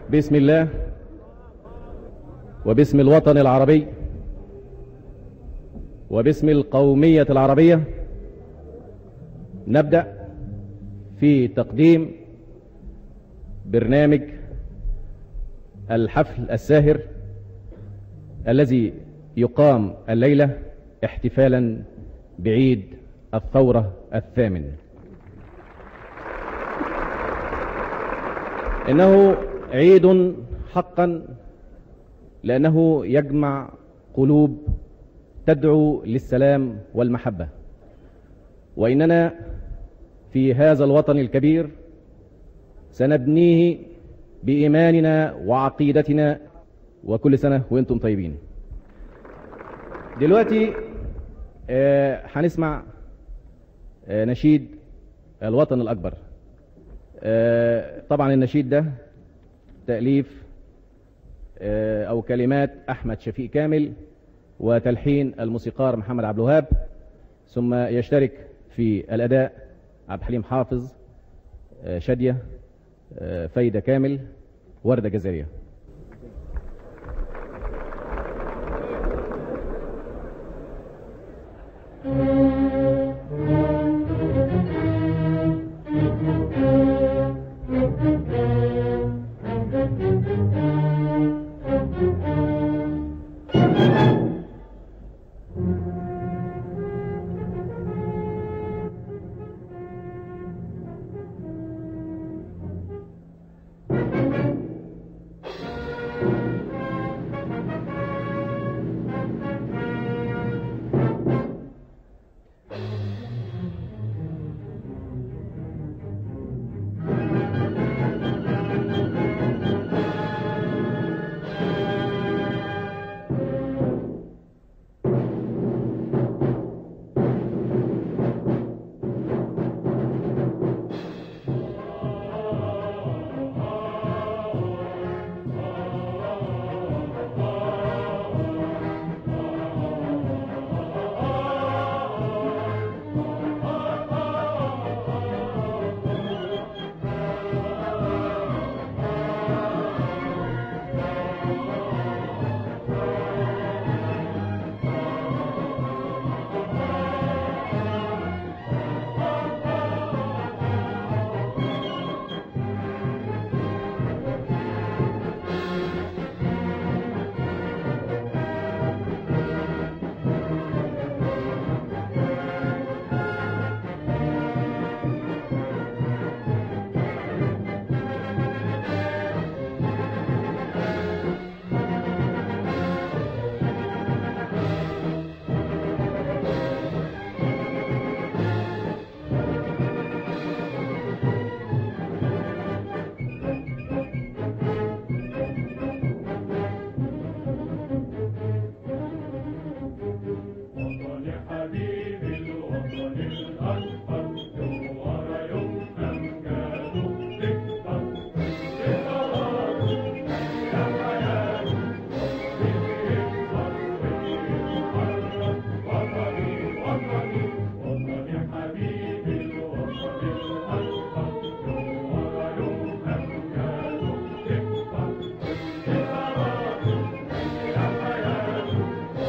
بسم الله وباسم الوطن العربي وباسم القومية العربية نبدأ في تقديم برنامج الحفل الساهر الذي يقام الليلة احتفالا بعيد الثورة الثامن إنه عيد حقا لأنه يجمع قلوب تدعو للسلام والمحبة وإننا في هذا الوطن الكبير سنبنيه بإيماننا وعقيدتنا وكل سنة وانتم طيبين دلوقتي آه، هنسمع آه، نشيد الوطن الأكبر آه، طبعا النشيد ده تأليف آه، أو كلمات أحمد شفيق كامل وتلحين الموسيقار محمد عبد الوهاب ثم يشترك في الأداء عبد الحليم حافظ آه، شادية آه، فايدة كامل وردة جزائرية وطن حبيبي الوطن الأكبر يوم ورا يوم أمجاده تكبر انتصارات يا حياته بيكبر وبيتحرك وطني وطني وطن حبيبي الوطن الأكبر يوم ورا يوم أمجاده تكبر انتصارات يا حياته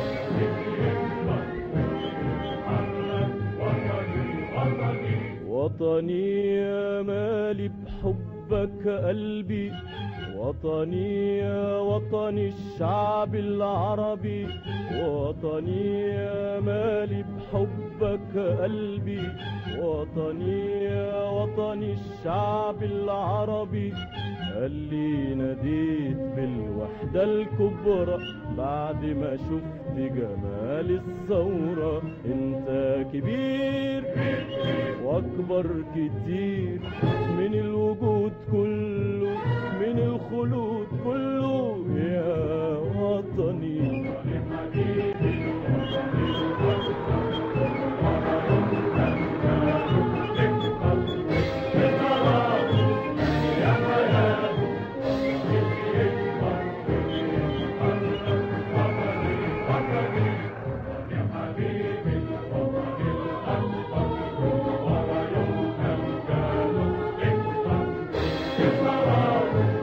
وطني يا مالي بحبك قلبي وطني يا وطني الشعب العربي وطني يا مالي بحبك قلبي وطني يا وطني الشعب العربي اللي ناديت بالوحدة الكبرى بعد ما شفت جمال الثورة انت كبير واكبر كتير من الوجود كله من الخلود كله يا وطني يا حبيبي الوطن الأكبر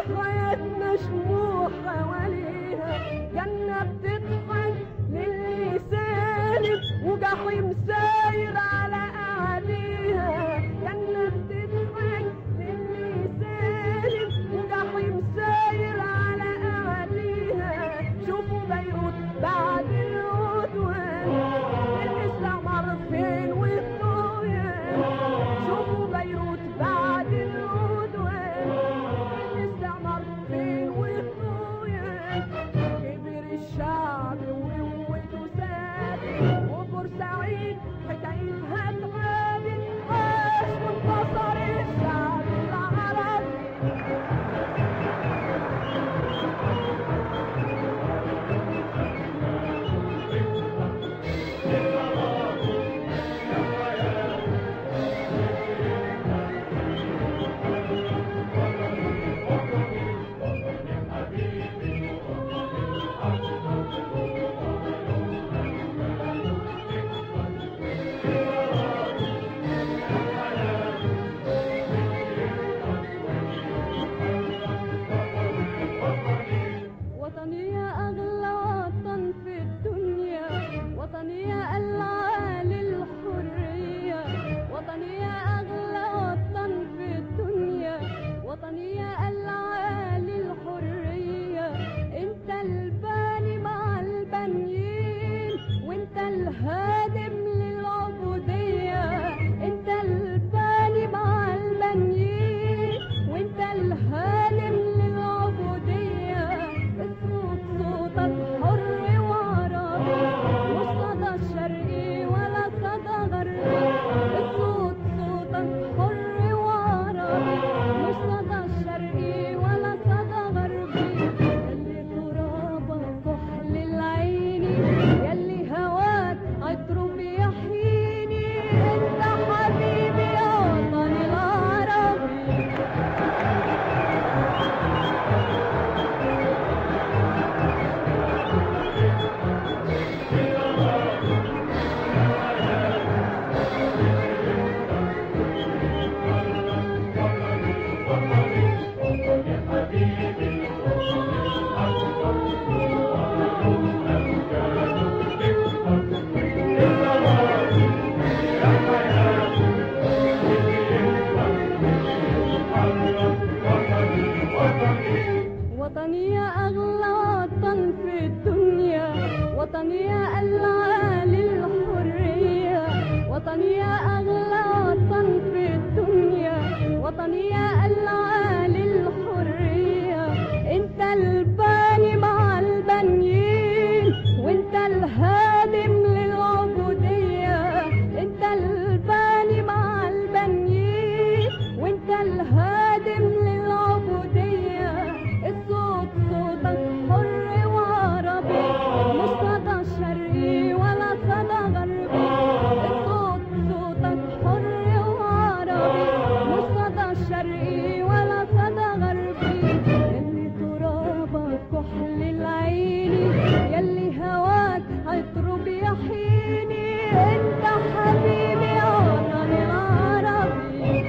حياتنا شموع حواليها جنة بتضحك للي سالم وجحيم ساير على أعاليها جنة بتضحك للي سالم وجحيم ساير على أعاليها شوفوا بيروت بعد العدوان الاستعمار فين والطغيان شوفوا بيروت بعد العدوان الاستعمار فين والطغيان كبر الشعب وقوته ساد وبورسعيد حكايتها تعادل عاش وانتصر الشعب العربي وطني يا أغلى وطن في الدنيا وطني يا العالي الحرية وطني يا أغلى وطن في الدنيا وطني يا العالي الحرية انت الباني مع البنيين وانت الهادم للعبودية انت الباني مع البنيين وانت الهادم للعبودية الصوت صوتك حر وعربي مش صدى شرقي ولا صدى غربي الصوت صوتك حر وعربي مش صدى شرقي ولا صدى غربي يلي ترابك كحل العين يلي هواك عطره بيحييني انت حبيبي يا وطني العربي وطني يا أغلى وطن في الدنيا وطني يا العالي الحرية وطني يا أغلى وطن في الدنيا وطني يا العالي الحرية انت الباني مع البنيين وانت الهادم للعبودية انت الباني مع البنيين وانت الهادم للعبودية الصوت صوتك حر وعربي مش صدى شرقي ولا صدى غربي الصوت صوتك حر وعربي مش صدى شرقي ولا صدى غربي اللي ترابك كحل العين يلي هواك عطره بيحييني انت حبيبي يا وطني العربي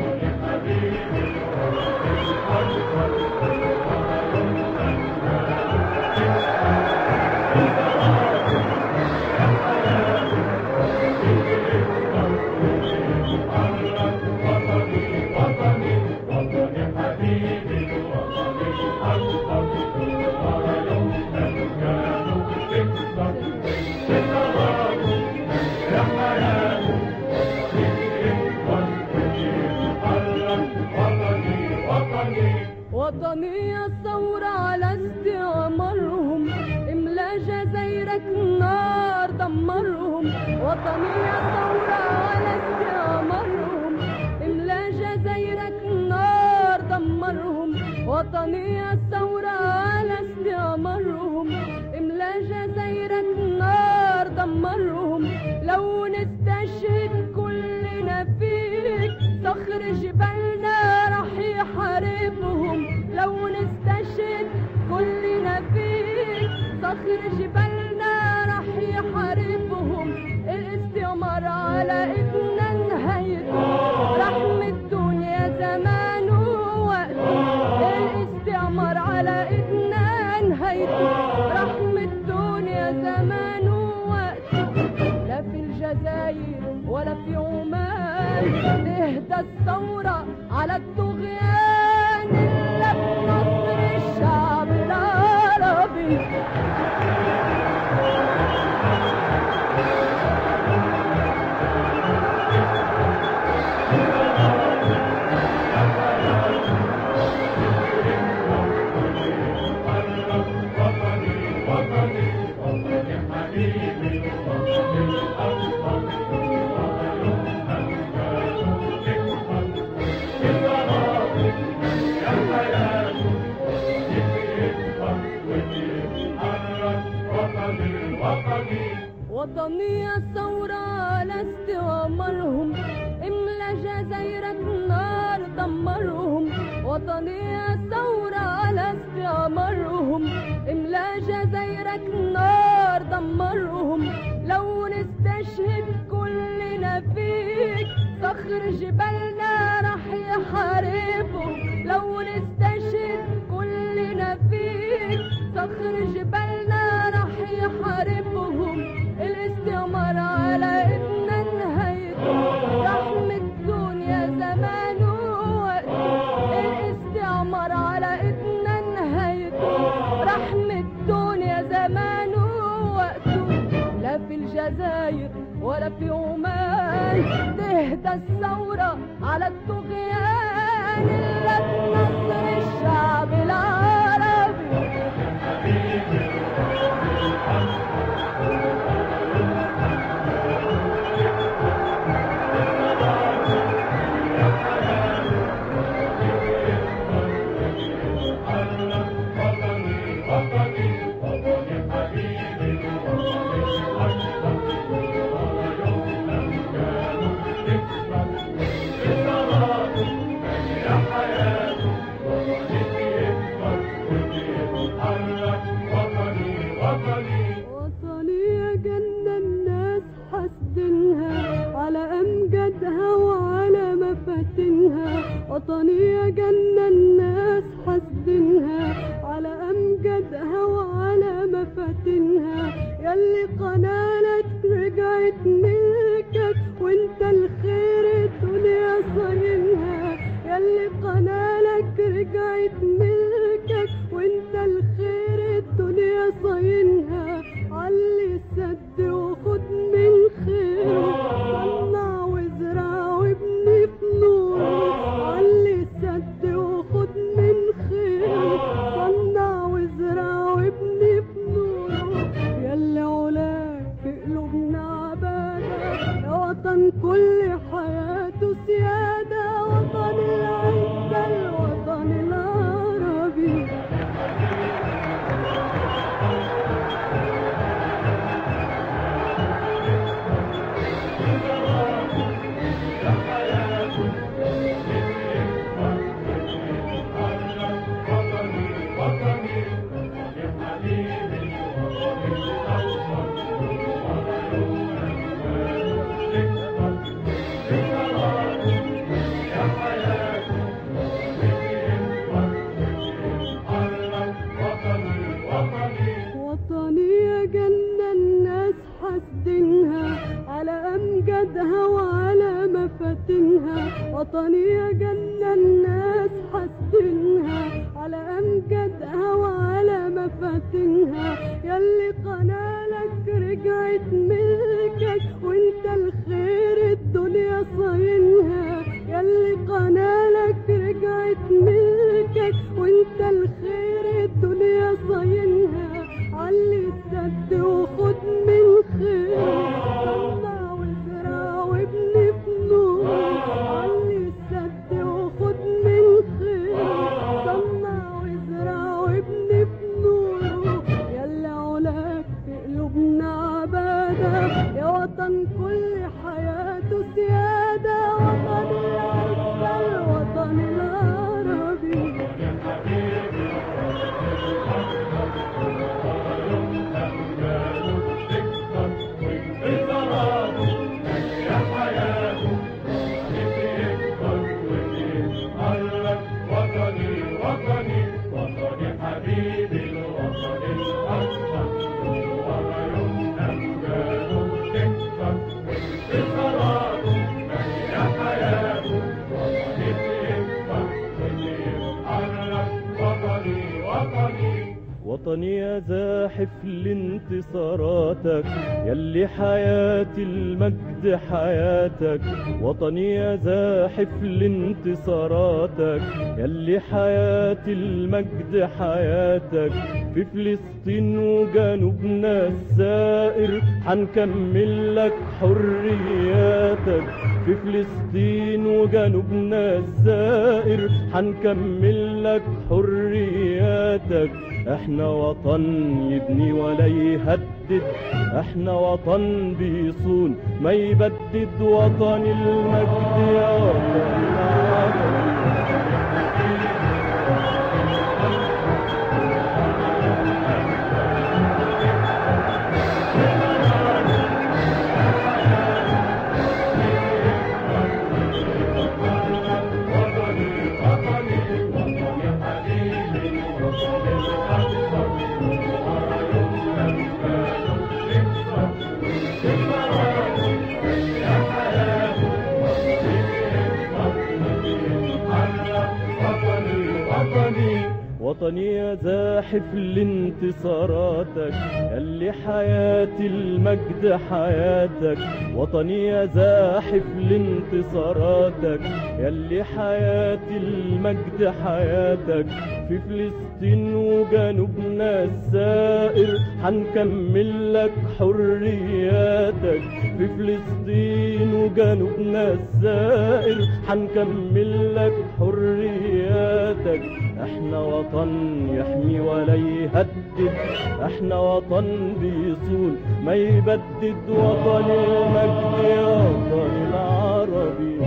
وطني الثورة على استعمارهم املا جزايرك نار دمرهم وطني الثورة على استعمارهم املا جزايرك نار دمرهم وطني الثورة على استعمارهم املا جزايرك نار دمرهم لو نستشهد كلنا فيك صخر جبالنا راح يحاربهم لو نستشهد كلنا فيك صخر جبالنا راح يحاربهم الاستعمار على ايدنا نهايته رحم الدنيا زمان ووقت الاستعمار تهدى الثورة على الطغيان إلا بنصر الشعب العربي وطنية ثورة لست ومرهم املا جزايرك نار دمرهم وطنية ثورة لست ومرهم املا جزايرك نار دمرهم لو نستشهد كلنا فيك صخر جبالنا رح يحاربهم لو نستشهد كلنا فيك صخر جبالنا رح يحاربهم الاستعمار على ايدنا نهايته رحمة الدنيا زمان ووقته الاستعمار على ايدنا نهايته رحمة الدنيا زمان ووقته لا في الجزائر ولا في عمان تهدى الثورة على الطغيان إلا بنصر الشعب العربي وطني يا جنة الناس حاسدينها على أمجادها وعلى مفاتنها وطني يا جنة الناس حاسدينها على أمجادها وعلى مفاتنها ياللي قنالك رجعت ملكك وانت الخير الدنيا صاينها ياللي قنالك رجعت ملكك وانت الخير الدنيا صاينها علي السد وخد من خيره صنع وازرع وابني في نوره علي السد وخد من خيره صنع وازرع وابني في نوره ياللي علاك في قلوبنا عبادة يا وطن كل حياته سيادة وطن العزة الوطن العربي وطني يا جنة الناس حاسدينها على أمجادها وعلى مفاتنها وطني يا جنة الناس حاسدينها على أمجادها وعلى مفاتنها ياللي قنالك رجعت ملكك وانت الخير الدنيا صاينها ياللي قنالك رجعت ملكك وانت الخير الدنيا صاينها علي السد وخد من خيره طلع وازرع وابني في نوره علي السد وخد من خيره طلع وازرع وابني في نوره يلا علاك في قلوبنا عبادة يا وطن كل حياته سيادة وطن العزة الوطن وطني يا زاحف لانتصاراتك يلي حياتي المجد حياتك وطني يا زاحف لانتصاراتك يلي حياتي المجد حياتك في فلسطين وجنوبنا السائر حنكمل لك حرياتك في فلسطين وجنوبنا السائر حنكمل لك حرياتك احنا وطن يبني ولا يهدد احنا وطن بيصون ما يبدد وطن المجد يا وطن العربي وطني يا زاحف لانتصاراتك اللي حياتي المجد حياتك وطني يا زاحف لانتصاراتك يلي حياتي المجد حياتك في فلسطين وجنوبنا السائر حنكمل لك حرياتك في فلسطين وجنوبنا السائر حنكمل لك حرياتك احنا وطن يحمي ولا يهدد احنا وطن بيصون ما يبدد وطن المجد يا وطن العربي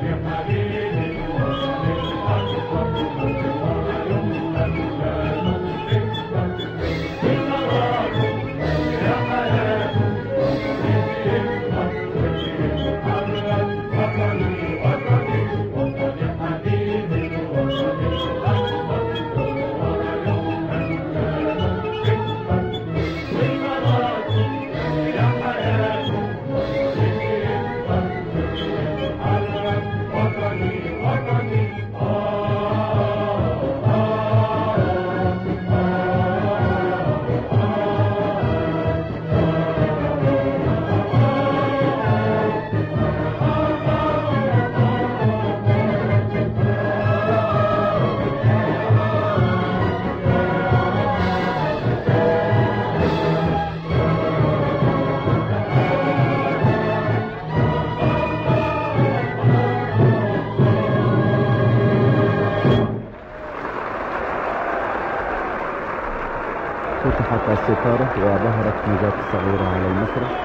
فتحت الستارة وظهرت نجاة الصغيرة على المسرح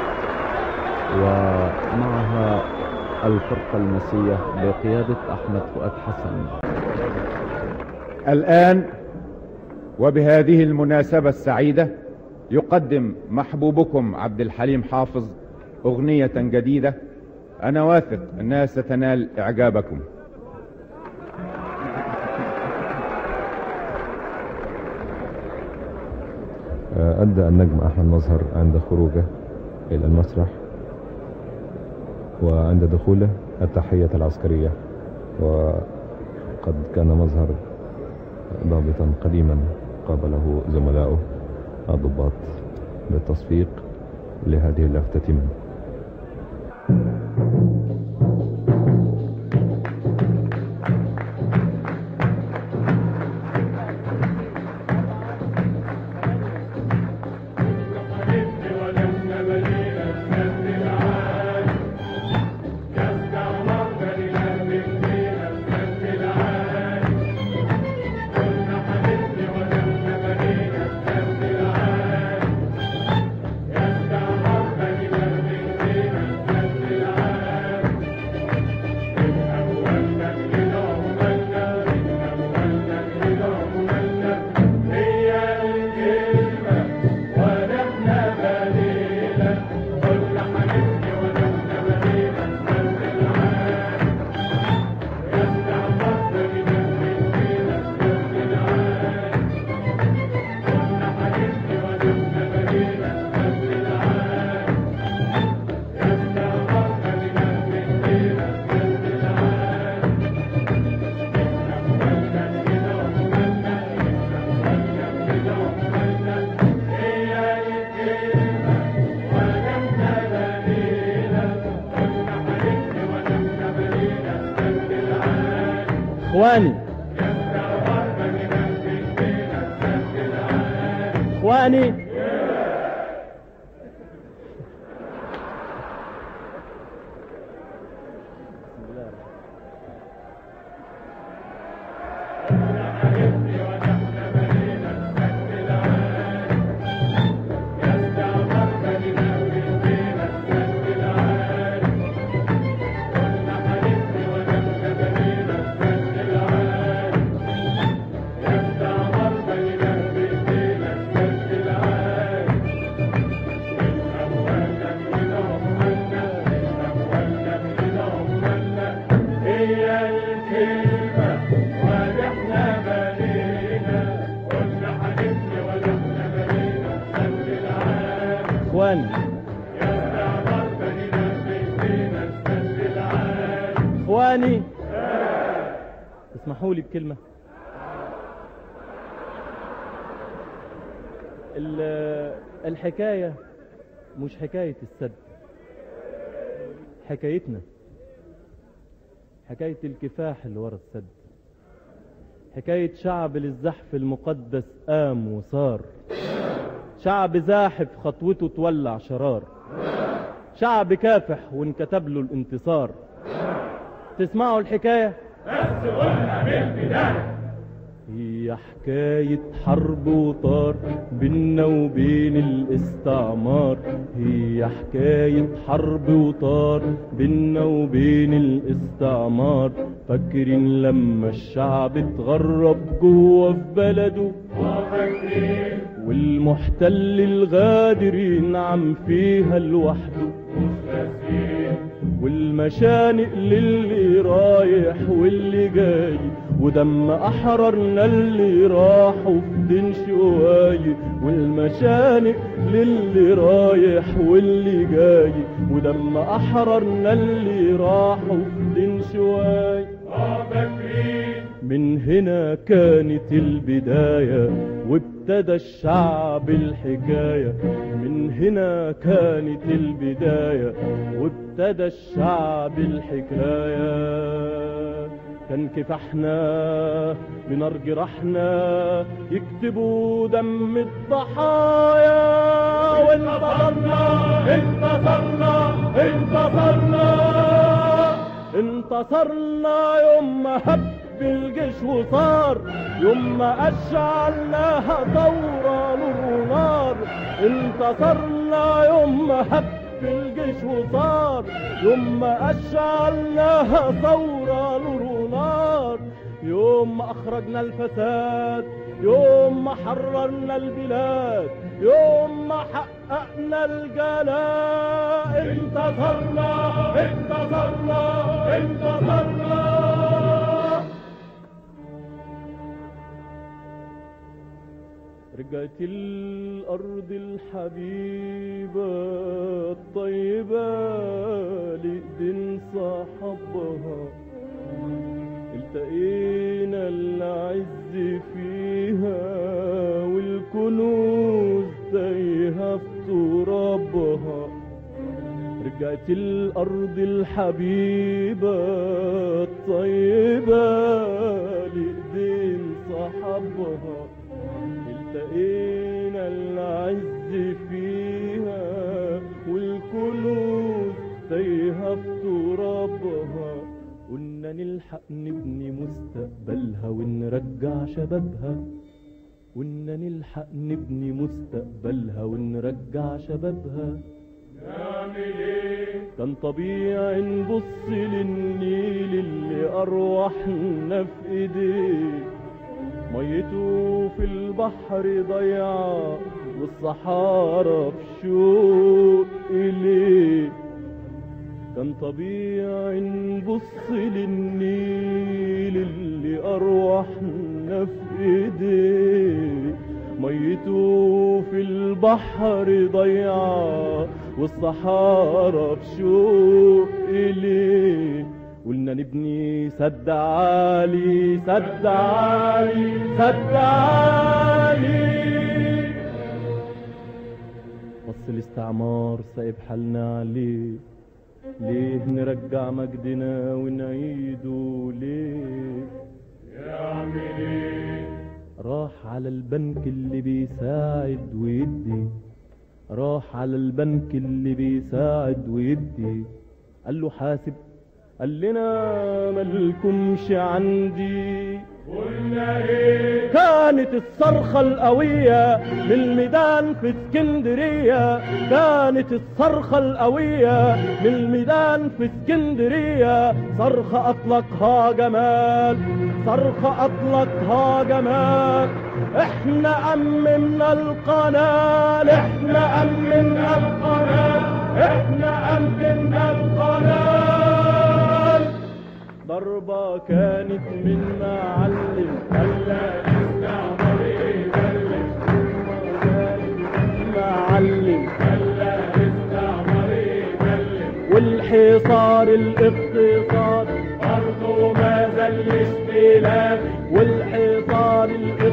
ومعها الفرقة المسية بقيادة أحمد فؤاد حسن الآن وبهذه المناسبة السعيدة يقدم محبوبكم عبد الحليم حافظ أغنية جديدة أنا واثق أنها ستنال إعجابكم أدى النجم أحمد مظهر عند خروجه إلى المسرح وعند دخوله التحية العسكرية وقد كان مظهر ضابطا قديما قابله زملاؤه الضباط بالتصفيق لهذه اللفتة منه يا اخواني اخواني هي الكلمة ونحن بنينا قلنا هنبني ونحن بنينا سد العالم اخواني يا استعمار بنينا بإيدينا السد العالم اخواني اسمحوا لي بكلمة ال- الحكاية مش حكاية السد حكايتنا حكاية الكفاح اللي ورا السد حكاية شعب للزحف المقدس قام وصار شعب زاحف خطوته تولع شرار شعب كافح وانكتب له الانتصار تسمعوا الحكاية بس قلنا من البداية هي حكاية حرب وطار بينا وبين الاستعمار هي حكاية حرب وطار بينا وبين الاستعمار فاكرين لما الشعب اتغرب جوه في بلده وفاكرين والمحتل الغادر ينعم فيها لوحده مستسلمين والمشانق للي رايح واللي جاي ودم احررنا اللي راحوا في دين شواي والمشانق للي رايح واللي جاي ودم احررنا اللي راحوا في دين شواي وفاكرين من هنا كانت البداية وابتدى الشعب الحكاية من هنا كانت البداية وابتدى الشعب الحكاية كان كفاحنا بنار جراحنا يكتبوا دم الضحايا وانتصرنا انتصرنا انتصرنا انتصرنا يوم ما هب الجيش وصار يوم ما أشعلناها ثورة نور ونار انتصرنا يوم ما هب الجيش وصار يوم ما أشعلناها ثورة نور ونار يوم ما أخرجنا الفساد يوم ما حررنا البلاد يوم ما حققنا الجلاء انتصرنا انتصرنا انتصرنا رجعت الأرض الحبيبة الطيبة لإيدين صاحبها التقينا العز فيها والكنوز تايهة في ترابها رجعت الأرض الحبيبة الطيبة لإيدين صاحبها التقينا العز فيها والكنوز تايهة في ترابها قلنا نلحق نبني مستقبلها ونرجع شبابها قلنا نلحق نبني مستقبلها ونرجع شبابها نعمل ايه كان طبيعي نبص للنيل اللي أرواحنا في إيديه ميته في البحر ضيعة والصحارى في شوق إليه كان طبيعي نبص للنيل اللي أرواحنا في إيديه ميته في البحر ضيعة والصحارى في شوق إليه قلنا نبني سد عالي سد عالي سد عالي بص الاستعمار سايب حالنا عليه ليه نرجع مجدنا ونعيده ليه البنك اللي بيساعد ويدي راح على البنك اللي بيساعد ويدي قال له حاسب قال لنا مالكمش عندي قلنا ايه كانت الصرخة القوية من الميدان في اسكندرية كانت الصرخة القوية من الميدان في اسكندرية صرخة أطلقها جمال صرخة أطلقها جمال احنا أممنا القناة احنا أممنا القناة احنا أممنا القناة ضربة كانت من معلم خلى استعمر يبلش معلم خلى استعمر يبلش والحصار الاقتصادي برضه ما زال استيلابي والحصار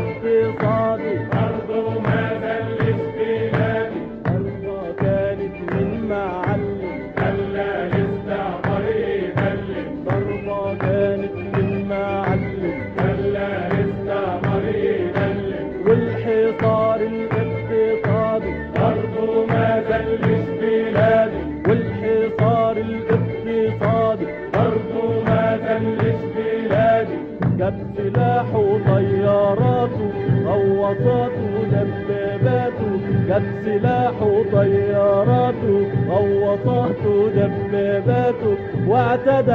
الاقتصادي برضه ما زال استيلابي ضربة كانت من معلم خلى استعمر يبلش ضربة كانت من معلم خلى استعمر يبلش والحصار الاقتصادي برضه ما زال استيلابي والحصار الاقتصادي برضه ما زال استيلابي جاب سلاحه وطياراته غواصاته ودباباته جاب سلاحه وطياراته غواصاته ودباباته واعتدى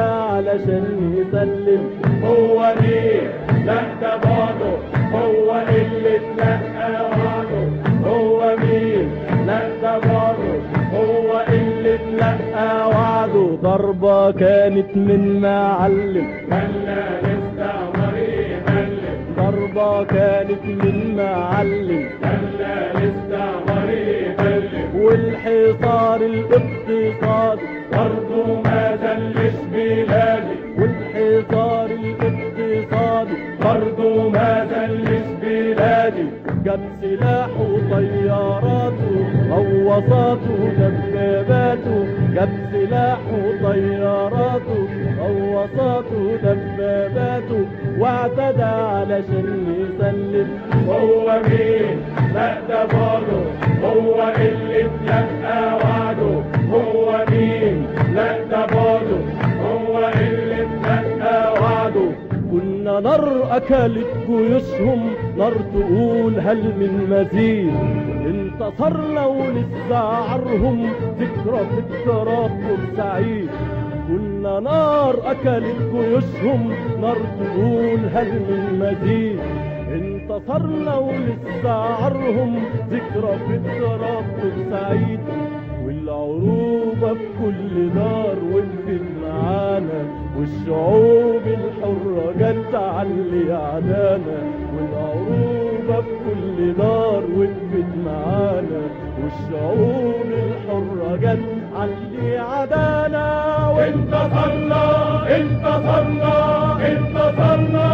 علشان يسلم هو مين لا ده بعضه هو اللي اتلقى وعده هو مين لا ده بعضه هو اللي اتلقى وعده ضربة كانت من معلم خلى الاستعمار يهلل ضربة كانت من معلم خلى الاستعمار يهلل والحصار الاقتصادي برضه ما زلش بلادي والحصار الاقتصادي برضه ما زلش بلادي جاب سلاحه وطياراته غواصاته ودباباته جاب سلاحه وطياراته غواصاته ودباباته واعتدى علشان يسلم هو مين لا ده برضه هو اللي اتلقى وعده هو مين لا ده برضه هو اللي اتلقى وعده كنا نار أكلت جيوشهم نار تقول هل من مزيد انتصرنا ولسه عرهم ذكرى في التراب سعيد كنا نار أكلت جيوشهم نار تقول هل من مزيد انتصرنا ولسه عرهم ذكرى في التراب سعيد والعروبة بكل دار وقفت معانا والشعوب الحرة جت علي عدانا والعروبة بكل دار وقفت معانا والشعوب الحرة جت علي عدانا انتصرنا انتصرنا انتصرنا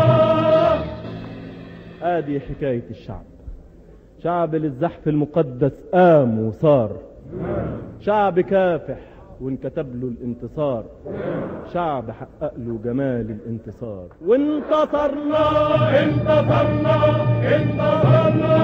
ادي حكاية الشعب شعب للزحف المقدس قام وصار شعب كافح وانكتب له الانتصار شعب حقق له جمال الانتصار وانتصرنا انتصرنا انتصرنا